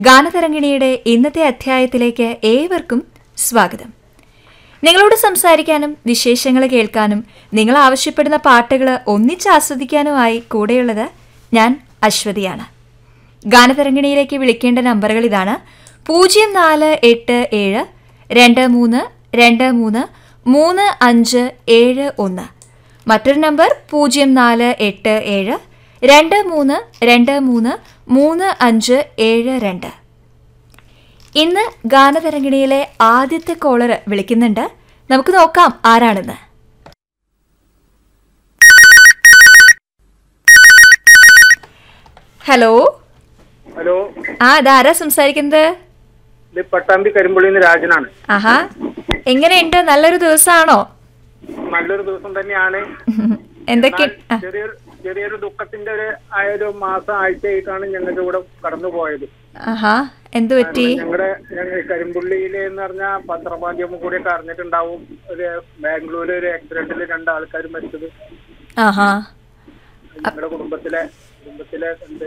ഗാനതരംഗിണിയുടെ ഇന്നത്തെ അധ്യായത്തിലേക്ക് ഏവർക്കും സ്വാഗതം നിങ്ങളോട് സംസാരിക്കാനും വിശേഷങ്ങൾ കേൾക്കാനും നിങ്ങൾ ആവശ്യപ്പെടുന്ന പാട്ടുകൾ ഒന്നിച്ച് ആസ്വദിക്കാനുമായി കൂടെയുള്ളത് ഞാൻ അശ്വതിയാണ് ഗാനതരംഗിണിയിലേക്ക് വിളിക്കേണ്ട നമ്പറുകൾ ഇതാണ് പൂജ്യം നാല് എട്ട് ഏഴ് രണ്ട് മൂന്ന് രണ്ട് മൂന്ന് മൂന്ന് അഞ്ച് ഏഴ് ഒന്ന് മറ്റൊരു നമ്പർ പൂജ്യം നാല് എട്ട് ഏഴ് രണ്ട് മൂന്ന് രണ്ട് മൂന്ന് മൂന്ന് അഞ്ച് ഏഴ് രണ്ട് ഇന്ന് ഗാനതരംഗിണിയിലെ ആദ്യത്തെ കോളർ വിളിക്കുന്നുണ്ട് നമുക്ക് നോക്കാം ആരാണെന്ന് ഹലോ ഹലോ ആ ഇതാരാ സംസാരിക്കുന്നത് ഇത് പട്ടാമ്പി കരിമ്പുള്ളിന്ന് രാജനാണ് ആഹാ എങ്ങനെയുണ്ട് നല്ലൊരു ദിവസമാണോ നല്ലൊരു ദിവസം തന്നെയാണ് എന്തൊക്കെ ആ, ചെറിയൊരു ചെറിയൊരു ദുഃഖത്തിന്റെ ഒരു ആയ ഒരു മാസം ആഴ്ചയായിട്ടാണ് ഞങ്ങൾക്ക് ഇവിടെ കടന്നു പോയത് ആഹാ എന്തു പറ്റി ഞങ്ങളുടെ ഞങ്ങൾ കരിമ്പുള്ളിയില് എന്ന് പറഞ്ഞ പത്രമാധ്യമം കൂടിയൊക്കെ അറിഞ്ഞിട്ടുണ്ടാവും ഒരു ബാംഗ്ലൂര് ഒരു ആക്സിഡന്റിൽ രണ്ട് ആൾക്കാർ മരിച്ചത് ആഹാ ഞങ്ങളുടെ കുടുംബത്തിലെ കുടുംബത്തിലെ രണ്ട്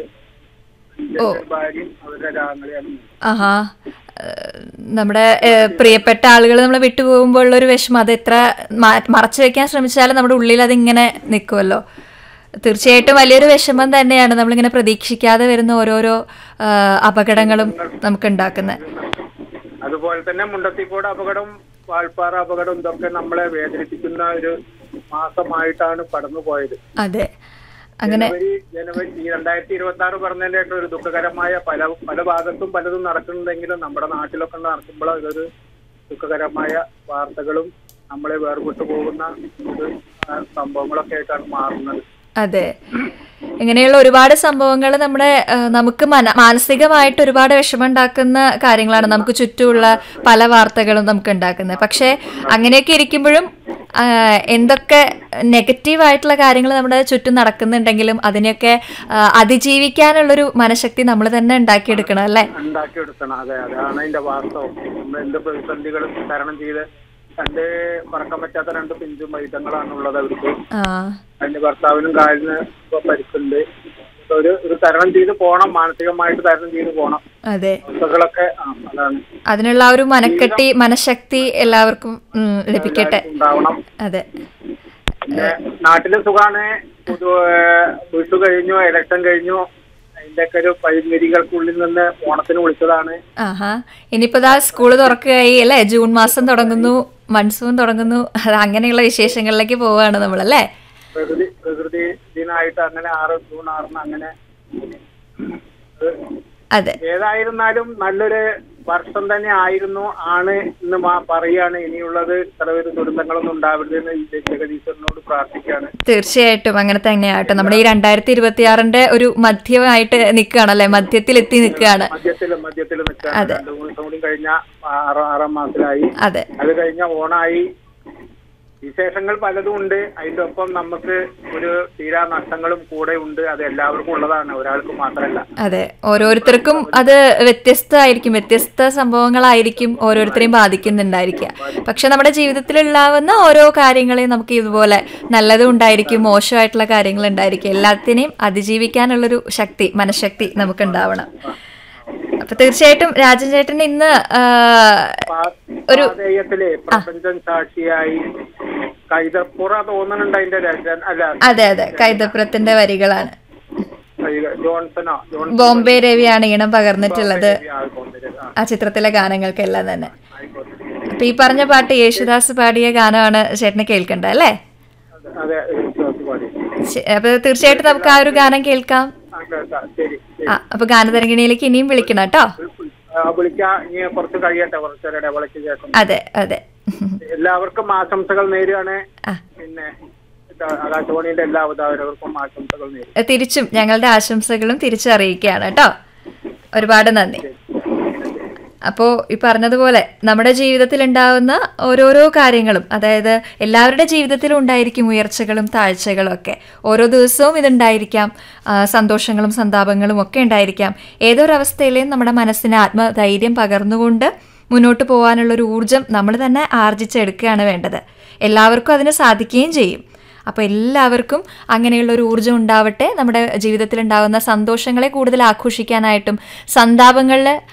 അഞ്ച് ഭാര്യയും അവരുടെ രാങ്ങളെയാണ് ആഹാ ഏഹ് നമ്മുടെ ഏഹ് പ്രിയപ്പെട്ട ആളുകൾ നമ്മൾ വിട്ടുപോകുമ്പോൾ ഒരു വിഷമം അത് എത്ര മാ- മറച്ചു വെക്കാൻ ശ്രമിച്ചാലും നമ്മുടെ ഉള്ളിൽ അതിങ്ങനെ നിൽക്കുമല്ലോ തീർച്ചയായിട്ടും വലിയൊരു വിഷമം തന്നെയാണ് നമ്മളിങ്ങനെ പ്രതീക്ഷിക്കാതെ വരുന്ന ഓരോരോ ആഹ് അപകടങ്ങളും നമുക്ക് ഉണ്ടാക്കുന്നത് അതുപോലെ തന്നെ മുണ്ടത്തിക്കോട് അപകടം വാൾപ്പാറ അപകടം ഇതൊക്കെ നമ്മളെ വേദനിപ്പിക്കുന്ന ഒരു മാസമായിട്ടാണ് കടന്നു പോയത് അതെ അങ്ങനെ ജനുവരി ജനുവരി ഈ രണ്ടായിരത്തി ഇരുപത്തി ആറ് പറഞ്ഞതിന്റെ ആയിട്ട് ഒരു ദുഃഖകരമായ പല പല ഭാഗത്തും പലതും നടക്കുന്നുണ്ടെങ്കിലും നമ്മുടെ നാട്ടിലൊക്കെ നടക്കുമ്പോൾ ഇതൊരു ദുഃഖകരമായ വാർത്തകളും നമ്മളെ വേർപെട്ടു പോകുന്ന ഒരു ആ, സംഭവങ്ങളൊക്കെ ആയിട്ടാണ് മാറുന്നത് അതെ ഇങ്ങനെയുള്ള ഒരുപാട് സംഭവങ്ങൾ നമ്മുടെ ആ, നമുക്ക് മന മാനസികമായിട്ട് ഒരുപാട് വിഷമമുണ്ടാക്കുന്ന കാര്യങ്ങളാണ് നമുക്ക് ചുറ്റുമുള്ള പല വാർത്തകളും നമുക്ക് ഉണ്ടാക്കുന്നത് പക്ഷേ അങ്ങനെയൊക്കെ ഇരിക്കുമ്പോഴും ആ, എന്തൊക്കെ നെഗറ്റീവായിട്ടുള്ള കാര്യങ്ങൾ നമ്മുടെ ചുറ്റും നടക്കുന്നുണ്ടെങ്കിലും അതിനെയൊക്കെ ആ, അതിജീവിക്കാനുള്ളൊരു മനഃശക്തി നമ്മൾ തന്നെ ഉണ്ടാക്കിയെടുക്കണം അല്ലേ ഉണ്ടാക്കിയെടുക്കണം അതെ അതാണ് അതിന്റെ വാസ്തവം നമ്മൾ എന്ത് പ്രതിസന്ധികളും തരണം ചെയ്ത് രണ്ട് പറക്കാൻ പറ്റാത്ത രണ്ട് പിഞ്ചും വൈദ്യങ്ങളാണുള്ളത് അവർക്ക് ആ അതിന്റെ ഭർത്താവിനും കാലിന് ഇപ്പൊ പരിക്കുണ്ട് ഒരു ഒരു തരണം ചെയ്ത് പോണം മാനസികമായിട്ട് തരണം ചെയ്ത് പോണം അതെ അവസ്ഥകളൊക്കെ ആ അതാണ് അതിനുള്ള ആ ഒരു മനക്കെട്ടി മനഃശക്തി എല്ലാവർക്കും ഉം, ലഭിക്കട്ടെ ഉണ്ടാവണം അതെ പിന്നെ നാട്ടില് സുഖാണ് പൊതു വിഷു കഴിഞ്ഞു ഇലക്ഷൻ കഴിഞ്ഞു അതിന്റെ ഒക്കെ ഒരു പരിമിതികൾക്കുള്ളിൽ നിന്ന് ഓണത്തിന് വിളിച്ചതാണ് ആഹാ ഇനിയിപ്പോ ദാ സ്കൂള് തുറക്കുകയായി അല്ലേ ജൂൺ മാസം തുടങ്ങുന്നു മൺസൂൺ തുടങ്ങുന്നു അത് അങ്ങനെയുള്ള വിശേഷങ്ങളിലേക്ക് പോവുകയാണ് നമ്മളല്ലേ പ്രകൃതി പ്രകൃതി ദിനമായിട്ട് അങ്ങനെ ആറ് ജൂൺ ആറിന് അങ്ങനെ അത് അതെ ഏതായിരുന്നാലും നല്ലൊരു വർഷം തന്നെ ആയിരുന്നു ആണ് എന്ന് മാ- പറയാണ് ഇനിയുള്ളത് ഇത്ര ഒരു ദുരന്തങ്ങളൊന്നും ഉണ്ടാവരുതെന്ന് ഈ ജഗദീശ്വരനോട് പ്രാർത്ഥിക്കുകയാണ് തീർച്ചയായിട്ടും അങ്ങനെ തന്നെയാട്ടോ നമ്മുടെ ഈ രണ്ടായിരത്തി ഇരുപത്തി ആറിന്റെ ഒരു മധ്യമായിട്ട് നിൽക്കുകയാണല്ലേ മധ്യത്തിൽ എത്തി നിൽക്കുകയാണ് മധ്യത്തില് മധ്യത്തില് നിൽക്കുകയാണ് രണ്ടു മൂന്ന് ദിവസം കൂടി കഴിഞ്ഞ ആറാം ആറാം മാസത്തിലായി അതെ അത് കഴിഞ്ഞ ഓണായി വിശേഷങ്ങൾ പലതും ഉണ്ട് അതിന്റെ ഒപ്പം നമുക്ക് ഒരു തീരാ നഷ്ടങ്ങളും കൂടെ ഉണ്ട് അത് എല്ലാവർക്കും ഉള്ളതാണ് ഒരാൾക്ക് മാത്രമല്ല അതെ ഓരോരുത്തർക്കും അത് വ്യത്യസ്തമായിരിക്കും വ്യത്യസ്ത സംഭവങ്ങളായിരിക്കും ഓരോരുത്തരെയും ബാധിക്കുന്നുണ്ടായിരിക്കുക പക്ഷെ നമ്മുടെ ജീവിതത്തിൽ ഉണ്ടാവുന്ന ഓരോ കാര്യങ്ങളെയും നമുക്ക് ഇതുപോലെ നല്ലതും ഉണ്ടായിരിക്കും മോശമായിട്ടുള്ള കാര്യങ്ങൾ ഉണ്ടായിരിക്കും എല്ലാത്തിനെയും അതിജീവിക്കാനുള്ളൊരു ശക്തി മനഃശക്തി നമുക്ക് ഉണ്ടാവണം അപ്പൊ തീർച്ചയായിട്ടും രാജൻ ചേട്ടൻ ഇന്ന് ആ, ഒരു പാതേയത്തിലെ പ്രപഞ്ചം സാക്ഷിയായി കൈതപ്പുറ തോന്നുന്നുണ്ട് അതിന്റെ രചന അല്ല അതെ അതെ കൈതപ്പുറത്തിന്റെ വരികളാണ് കൈത- ജോൺസണോ ജോൺസൺ ബോംബെ രവിയാണ് ഈണം പകർന്നിട്ടുള്ളത് ആയിക്കോട്ടെ. ആ, ആ ചിത്രത്തിലെ ഗാനങ്ങൾക്കെല്ലാം തന്നെ ആയിക്കോട്ടെ. അപ്പൊ ഈ പറഞ്ഞ പാട്ട് യേശുദാസ് പാടിയ ഗാനമാണ് ചേട്ടന് കേൾക്കേണ്ടത് അല്ലേ അതെ, അതെ വിശ്വാസി പാടി ശ- അപ്പൊ തീർച്ചയായിട്ടും നമുക്ക് ആ ഒരു ഗാനം കേൾക്കാം ആ, കേൾക്കാം. ശരി ശരി. ആ അപ്പൊ ഗാനതരംഗിണിയിലേക്ക് ഇനിയും വിളിക്കണം കേട്ടോ ആ, വിളിക്കാം ഇനി കുറച്ച് കഴിയട്ടെ കുറച്ചേരം ഇടവേളയ്ക്ക് ശേഷം അതെ അതെ എല്ലാവർക്കും ആശംസകൾ നേരുകയാണ് ആ പിന്നെ ഇത് ആകാശവാണിയുടെ എല്ലാ അവതാരകർക്കും ആശംസകൾ നേരും തിരിച്ചും ഞങ്ങളുടെ ആശംസകളും തിരിച്ചറിയിക്കുകയാണ് കേട്ടോ ഒരുപാട് നന്ദി അപ്പോൾ ഈ പറഞ്ഞതുപോലെ നമ്മുടെ ജീവിതത്തിൽ ഉണ്ടാവുന്ന ഓരോരോ കാര്യങ്ങളും അതായത് എല്ലാവരുടെ ജീവിതത്തിലും ഉണ്ടായിരിക്കും ഉയർച്ചകളും താഴ്ചകളും ഒക്കെ ഓരോ ദിവസവും ഇതുണ്ടായിരിക്കാം ആ, സന്തോഷങ്ങളും സന്താപങ്ങളും ഒക്കെ ഉണ്ടായിരിക്കാം ഏതൊരവസ്ഥയിലെയും നമ്മുടെ മനസ്സിന് ആത്മധൈര്യം പകർന്നുകൊണ്ട് മുന്നോട്ട് പോകാനുള്ളൊരു ഊർജം നമ്മൾ തന്നെ ആർജിച്ചെടുക്കുകയാണ് വേണ്ടത് എല്ലാവർക്കും അതിന് സാധിക്കുകയും ചെയ്യും അപ്പോൾ എല്ലാവർക്കും അങ്ങനെയുള്ള ഒരു ഊർജ്ജം ഉണ്ടാവട്ടെ നമ്മുടെ ജീവിതത്തിൽ ഉണ്ടാകുന്ന സന്തോഷങ്ങളെ കൂടുതൽ ആഘോഷിക്കാനായിട്ടും സന്താപങ്ങളിൽ